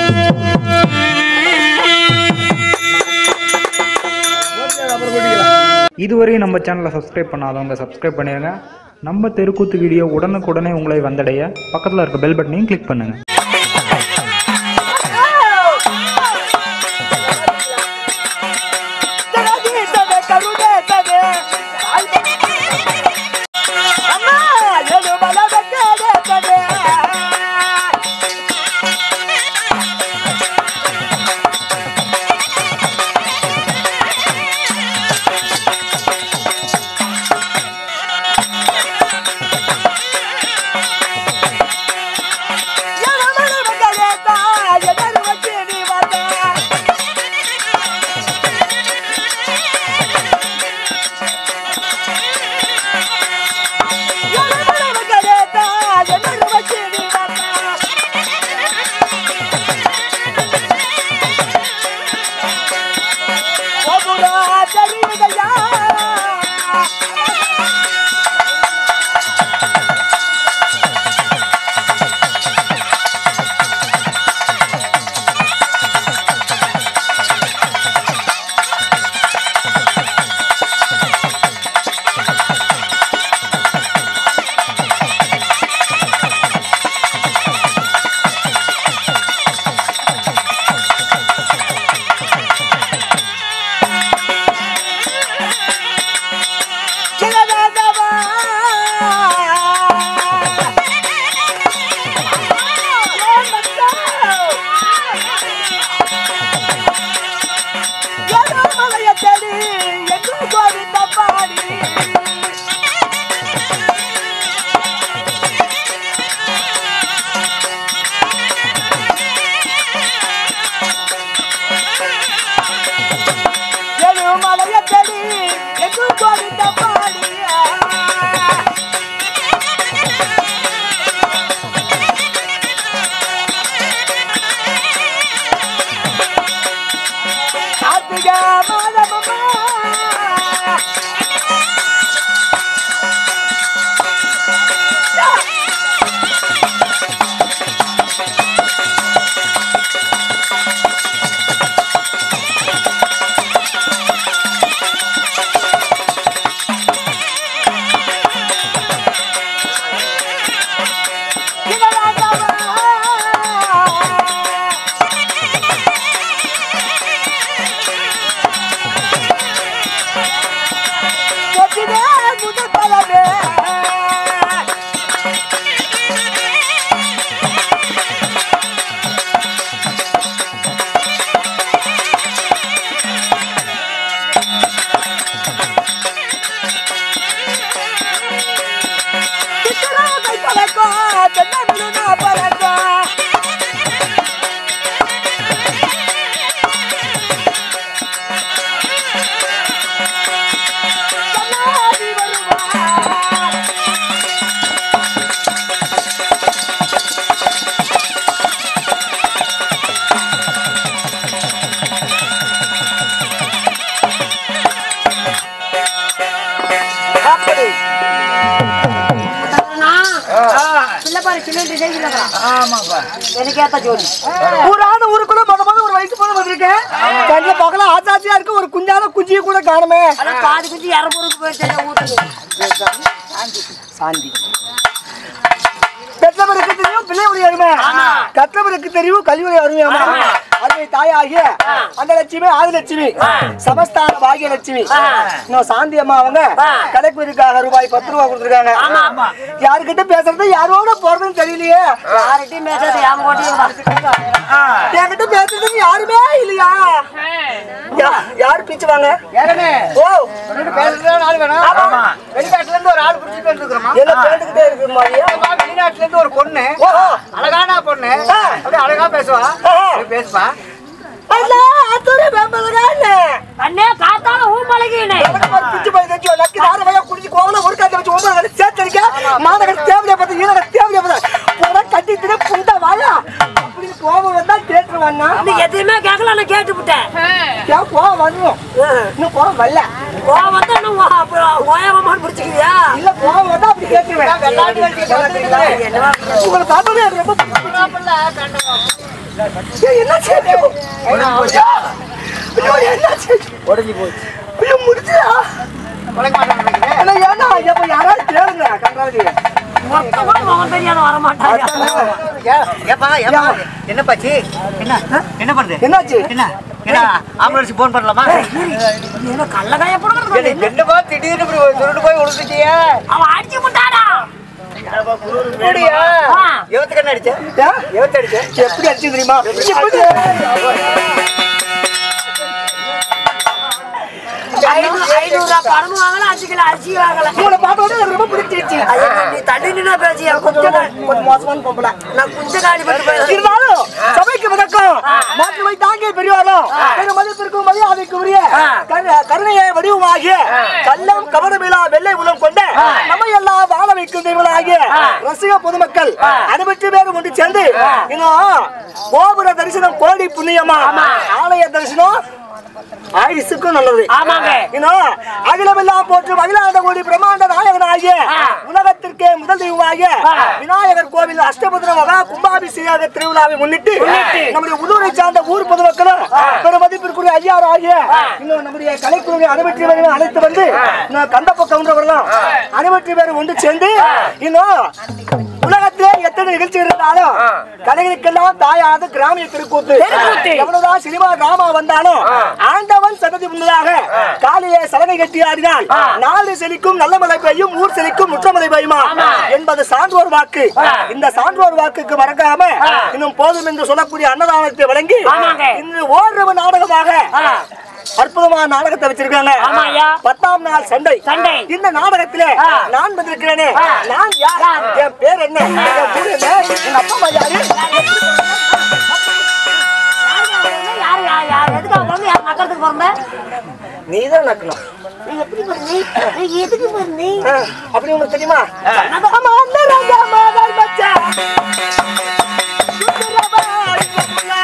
இதுவரை நம்ம சேனலை சப்ஸ்கிரைப் பண்ணாதவங்க சப்ஸ்கிரைப் பண்ணிடுங்க நம்ம தெருக்கூத்து வீடியோ உடனுக்குடனே உங்களை வந்தடைய பக்கத்தில் இருக்க பெல் பட்டனையும் கிளிக் பண்ணுங்கள் ஊரான ஊருக்குள்ள முத முத ஒரு வயசு போல வந்திருக்கேன் கண்ணுல பார்க்கலாம் ஆச்சாச்சியா இருக்கு ஒரு குஞ்சான குஞ்சியை கூட காணுமே பாதி குஞ்சு இரநூறுக்கு போயிட்டு வீட்டுக்கு சாந்தி பெற்றவருக்கு தெரியும் பிள்ளையுடைய அருமை கற்றவருக்கு தெரியும் கல்வியுடைய அருமையாமா அருமை தாயாகிய அந்த லட்சுமி ஆதி லட்சுமி சமஸ்தான பாகிய லட்சுமி இன்னும் சாந்தி அம்மா அவங்க கடைக்குறிக்காக ரூபாய் பத்து ரூபாய் கொடுத்துருக்காங்க யாருக்கிட்ட பேசுறது யாரோட போறதுன்னு தெரியலையே யார்கிட்டயும் பேசாத என் கோட்டையும் என்கிட்ட பேசுறதுக்கு யாருமே இல்லையா யா- யாரு பிச்சுவாங்க ஓ வெளிநாட்டுல இருந்து ஒரு ஆள் புடிச்சிட்டு வந்துருக்கிறோமா எல்லாம் கேட்டுக்கிட்டே இருக்கு மாதிரியா வெளிநாட்டுல இருந்து ஒரு பொண்ணு ஓஹோ அழகான பொண்ணு அப்படியே அழகா பேசுவா அப்படியே பேசுவா அல்ல அத்தூரே பேம்பலகான்னு அண்ணே காத்தால ஊ பழகினே பிச்சு போய் தச்சு லக்கி நாலு வயசு குடிச்சு கோவல ஒரு காத்த வச்சு ஒன்பது கட்டி சேர்த்தடிக்க மாநகர் தேவையா பார்த்து ஈனக தேவையா பார்த்து போட கட்டிட்டு புண்டா வாயா அப்படின்னு கோவம் வந்தா கேட்டுருவான்னா நீ எதையுமே கேட்கல நான் கேட்டு விட்டேன் ஏன் கோவம் வந்துடும் இன்னும் கோவம் வரல கோவம் வந்து இன்னும் ஓ- அப்புறம் ஓயவமான்னு பிடிச்சிக்கிறியா இல்ல கோவம் வந்தா அப்படி கேட்டுருவேன் வெள்ளாட்டு வச்சுக்கிட்டு வந்துருக்குது. உங்களை பார்த்ததே எனக்கு ரொம்ப பிடிக்கும். ஏய், என்னாச்சு ஐயோ, ஐயோ, என்னாச்சு உடஞ்சி போச்சு ஐயோ முடிச்சியா உடைக்க மாட்டேன் அண்ணா, ஏன்னா எப்ப யாராவது கேளுங்க கன்றாவி மொத்தமா முகம் தெரியாத வர மாட்டாங்க ஏப்பா ஏப்பா என்ன பாச்சு என்ன என்ன பண்ணுது என்னாச்சு என்ன என்ன ஆம்புலன்ஸ் போன் பண்ணலாமா என்ன கள்ளக்காய போடுறது என்னப்பா திடீர்னு இப்படி சுருண்டு போய் விழுந்துட்டியே அவன் அடிச்சு முட்டாடா அப்படியா ஆ. எவத்துக்கு என்ன அடிச்ச ஏன்? எவத்து அடிச்ச எப்படி அடிச்சு தெரியுமா எப்படி? ஐநூறு ஐநூறு ரூபாய் பணம் வாங்கல அஞ்சு கிலோ அரிசி வாங்கல உங்களை பார்த்தோன்னே எனக்கு ரொம்ப பிடிச்சிருச்சு ஐயோ, நீ தண்ணி நின்னா பேசியா கொஞ்சம் கொஞ்சம் கொஞ்சம் மோசமான பொம்பளை நான் குஞ்ச காலி பட்டு போயிருந்தேன் இருந்தாலும் சபைக்கு வணக்கம் மாற்றுமை தாங்கிய பெரியவாரும் பெரும் மதிப்பிற்கும் மரியாதைக்கு உரிய கரு- கருணையை வடிவமாகிய கள்ளம் கவனமில்லா வெள்ளை உலம் கொண்ட நம்ம எல்லாம் வாழ வைக்கும் தெய்வங்களாகிய ரசிக பொதுமக்கள் அறுபத்தி பேரும் ஒன்று சேர்ந்து இன்னும் கோபுர தரிசனம் கோடி புண்ணியமா ஆலய தரிசனம் ஆயுசுக்கும் நல்லது ஆமாங்க. இன்னும் அகிலமெல்லாம் போற்று அகிலாண்ட கோடி பிரம்மாண்ட நாயகனாகிய உலகத்திற்கே முதல் தெய்வமாகிய விநாயகர் கோவில் அஷ்டபுத்திர மகா கும்பாபிஷேக திருவிழாவை முன்னிட்டு நம்முடைய உள்ளூரை சார்ந்த ஊர் பொதுமக்களும் பெரும் மதிப்பிற்குரிய ஐயாறு ஆகிய இன்னும் நம்முடைய கலைக்குழுவை அறுபற்றி பேரும் அழைத்து வந்து இன்னும் கந்தப்ப கவுண்டவர்களும் அறுபற்றி பேரும் ஒன்று சேர்ந்து இன்னும் உலகத்திலே எத்தனை நிகழ்ச்சி இருந்தாலும் கலைகளுக்கெல்லாம் தாயாத கிராமிய திருக்கூத்து எவ்வளவுதான் சினிமா டிராமா வந்தாலும் ஆண்டவன் சன்னதி முன்னதாக காலையே சலகை கட்டி ஆடினால் நாடு செழிக்கும் நல்ல மழை பெய்யும் ஊர் செழிக்கும் முற்றமழை பெய்யுமா என்பது சான்றோர் வாக்கு இந்த சான்றோர் வாக்குக்கு மறக்காம இன்னும் போதும் என்று சொல்லக்கூடிய அன்னதானத்தை வழங்கி ஆமாங்க. இன்று ஓரவு நாடகமாக அற்புதமான நாடகத்தை வச்சிருக்காங்க ஆமா ஐயா. பத்தாம் நாள் சண்டை சண்டை. இந்த நாடகத்திலே நான் வந்திருக்கிறேனே நான் யார் என் பேர் என்ன என் ஊர் என்ன எங்க அப்பா அம்மா யாரு யாரு யார் யார் எதுக்காக பிறந்த யார் நக்கறதுக்கு பிறந்த நீதான் நக்கணும் நீ எப்படி பிறந்த நீ எதுக்கு பிறந்த ஆ, அப்படி உங்களுக்கு தெரியுமா ஆமா, அந்த ராஜா மாதாய் மச்சான். சுந்தரபாய் பொம்பளை.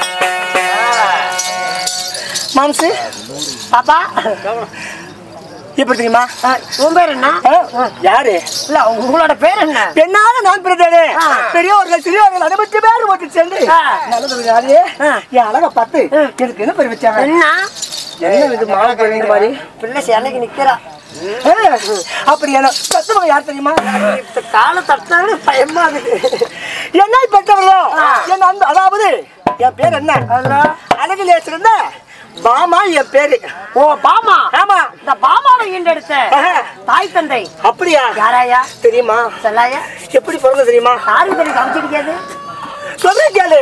மாம்சு பாப்பா எப்படி தெரியுமா உன் பேர் என்ன ஆ? யாரு இல்ல உங்களோட பேர் என்ன பெண்ணாக நான் பிறந்தேனே ஆ. பெரியவர்கள் சிறியவர்கள் அனுமதி பேர் ஓட்டு சென்று ஆ. நல்லது யாரு ஆ. என் அழக பார்த்து எனக்கு என்ன பேர் வச்சாங்க என்ன என்ன இது மாலை பேர் இந்த மாதிரி பிள்ளை சேலைக்கு நிக்கிறா ஆ. அப்படி என்ன பெத்தவங்க யார் தெரியுமா இந்த காலை தட்டினாலும் பயமா இருக்கு என்னை பெற்றவர்களோ என் அன்பு அதாவது என் பேர் என்ன அழகிலே சிறந்த பாமா என் பேரு ஓ பாமா ஆமா இந்த பாமாவை ஈண்டெடுத்த ஆஹா. தாய் தந்தை அப்படியா யாராயா தெரியுமா சொல்லாயா எப்படி பிறந்த தெரியுமா யாருக்கு தெரியும் கமிச்சிருக்காது சொல்றேன் கேளு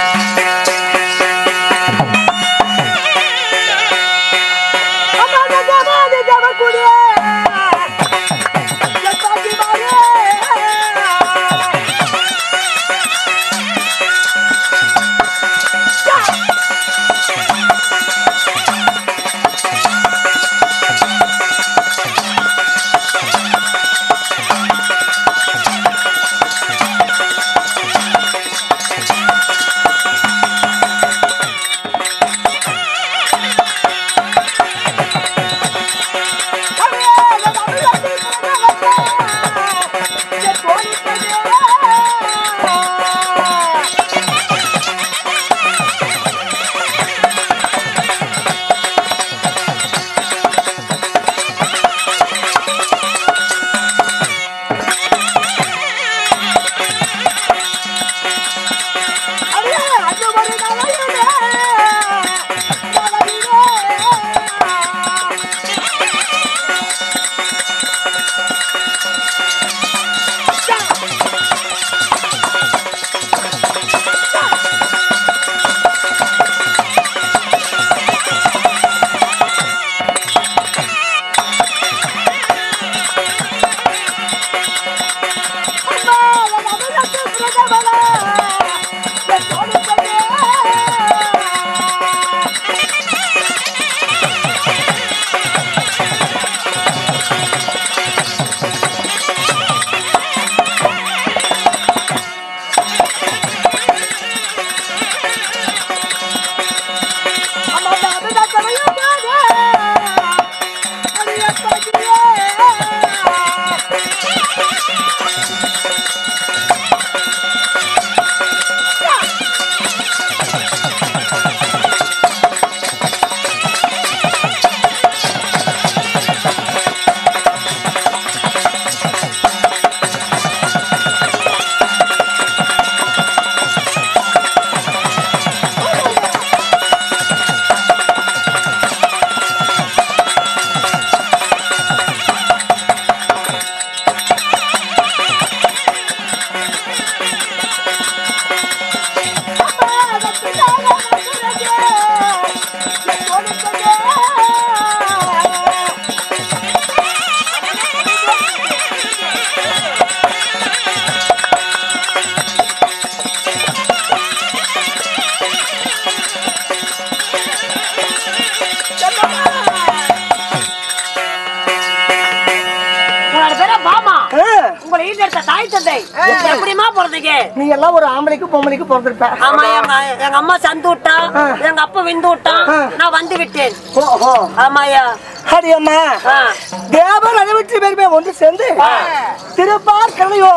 உங்களோட பேரா பாமா உங்களை ஈண்டெடுத்த தாய் தந்தை எப்படிமா பிறந்தீங்க நீ எல்லாம் ஒரு ஆம்பளைக்கு பொம்பளைக்கு பிறந்திருப்ப ஆமா எங்க எங்க அம்மா சந்து விட்டா எங்க அப்பா விந்து விட்டான் நான் வந்து விட்டேன் ஓஹோ ஆமாயா அடி அம்மா ஆ. தேவர் அறிவிச்சு பேருமே ஒன்று சேர்ந்து திருப்பார் கலையோ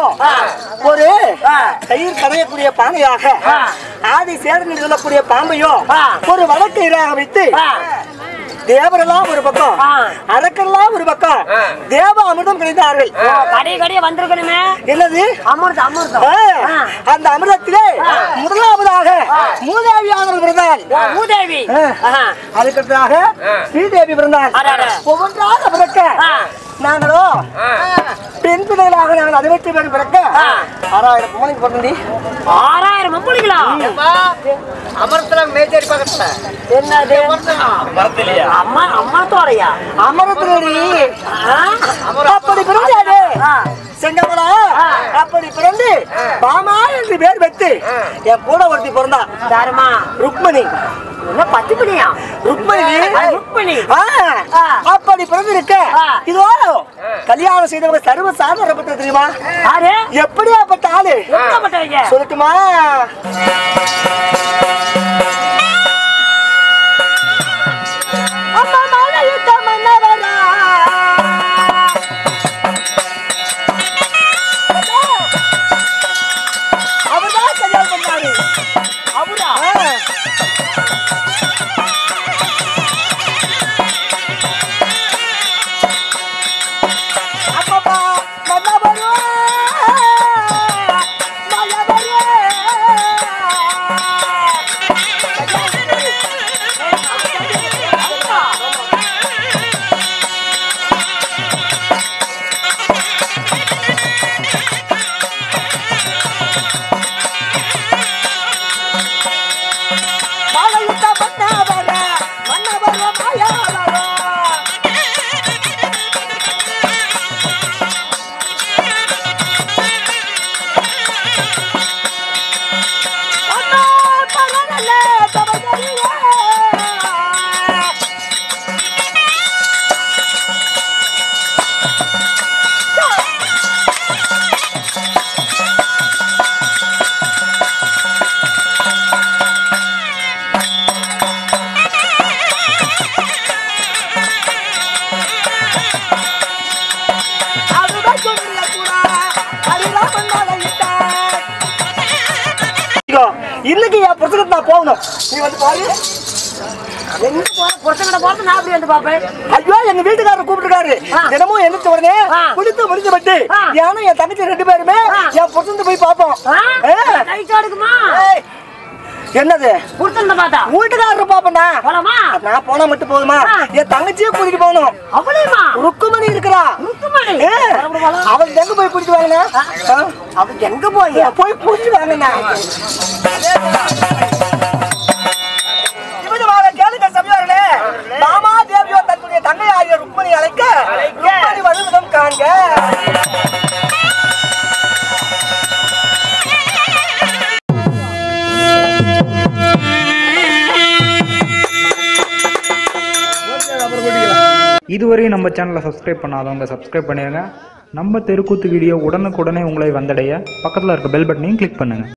ஒரு தயிர் கடையக்கூடிய பானையாக ஆதி சேதன் சொல்லக்கூடிய பாம்பையோ ஆ. ஒரு வழக்கையாக வைத்து ஆ. தேவரெல்லாம் ஒரு பக்கம் ஆ. அரக்கெல்லாம் ஒரு பக்கம் தேவ அமிர்தம் கிடைத்தார்கள் ஓ, கடைய கடைய வந்திருக்கணுமே என்னது அமிர்தம் அமிர்தம் ஆ, ஆ. அந்த அமிர்தத்திலே முதலாவதாக மூதேவியானவர் பிறந்தாள் ஓ, மூதேவி ஆ. ஆஹா. அதுக்கடுத்ததாக ஸ்ரீதேவி பிறந்தாள் அடடட. ஒவ்வொன்றாக பிறக்க ஆ. நாங்களோ பெண் பிள்ளைகளாக நாங்கள் அதிர்ச்சி பேர் பிறக்க ஆ. ஆறாயிரம் பொம்பளைக்கு பிறந்தி ஆறாயிரம் மம்பளிகளா அமர்த்தல மேச்சேரி பக்கத்துல என்னது அம்மா அம்மா தோரையா அமரத்தினடி ஆ? அப்படி பிறந்தாரு ஆ. செங்கமலா அப்படி பிறந்து பாமா என்று பேர் வைத்து என் கூட ஒருத்தி பிறந்தா யாருமா ருக்மணி என்ன பத்து மணியா ருக்மணி ருக்மணி ஆ, ஆ. அப்படி பிறந்திருக்க ஆ. இதோ கல்யாணம் செய்தவங்க சர்வ சாதாரணப்பட்ட தெரியுமா யாரு எப்படியாப்பட்ட ஆளு எப்படிப்பட்டவங்க சொல்லட்டுமா அம்மா மலையுத்த மன்னவரா போதும் நீ வந்து பாரு எங்க போற புருஷன் கிட்ட போறது நான் அப்படி வந்து பாப்பேன் ஐயோ எங்க வீட்டுக்காரர் கூப்பிட்டுருக்காரு ஆ. தினமும் எந்திரிச்ச உடனே ஆ. குளித்து முடிஞ்சு பட்டு ஆ. ஏன்னா என் தங்கச்சி ரெண்டு பேருமே ஆ. என் புருஷன் போய் பார்ப்போம் ஏ, கை காடுக்குமா ஏய், என்னது புருஷன் பார்த்தா வீட்டுக்காரர் பாப்பண்டா போலாமா நான் போனா மட்டும் போதுமா ஆ. என் தங்கச்சியும் கூட்டிட்டு போகணும் அவளையுமா ருக்குமணி இருக்கிறா முத்துமணி ஏ, அவள் எங்க போய் கூட்டிட்டு வாங்கண்ணா அவள் எங்க போய் போய் கூட்டிட்டு வாங்கண்ணா இவனுமாக கேளுங்க சமயவர்களே மாமா தேவியோ தன்னுடைய தங்கை ஆகிய ருக்மணி அழைக்க ருக்மணி வருவதும் காண்க இதுவரை நம்ம சேனலை சப்ஸ்கிரைப் பண்ணாதவங்க சப்ஸ்கிரைப் பண்ணிடுங்க நம்ம தெருக்கூத்து வீடியோ உடனுக்குடனே உங்களை வந்தடைய பக்கத்தில் இருக்க பெல் பட்டனையும் கிளிக் பண்ணுங்கள்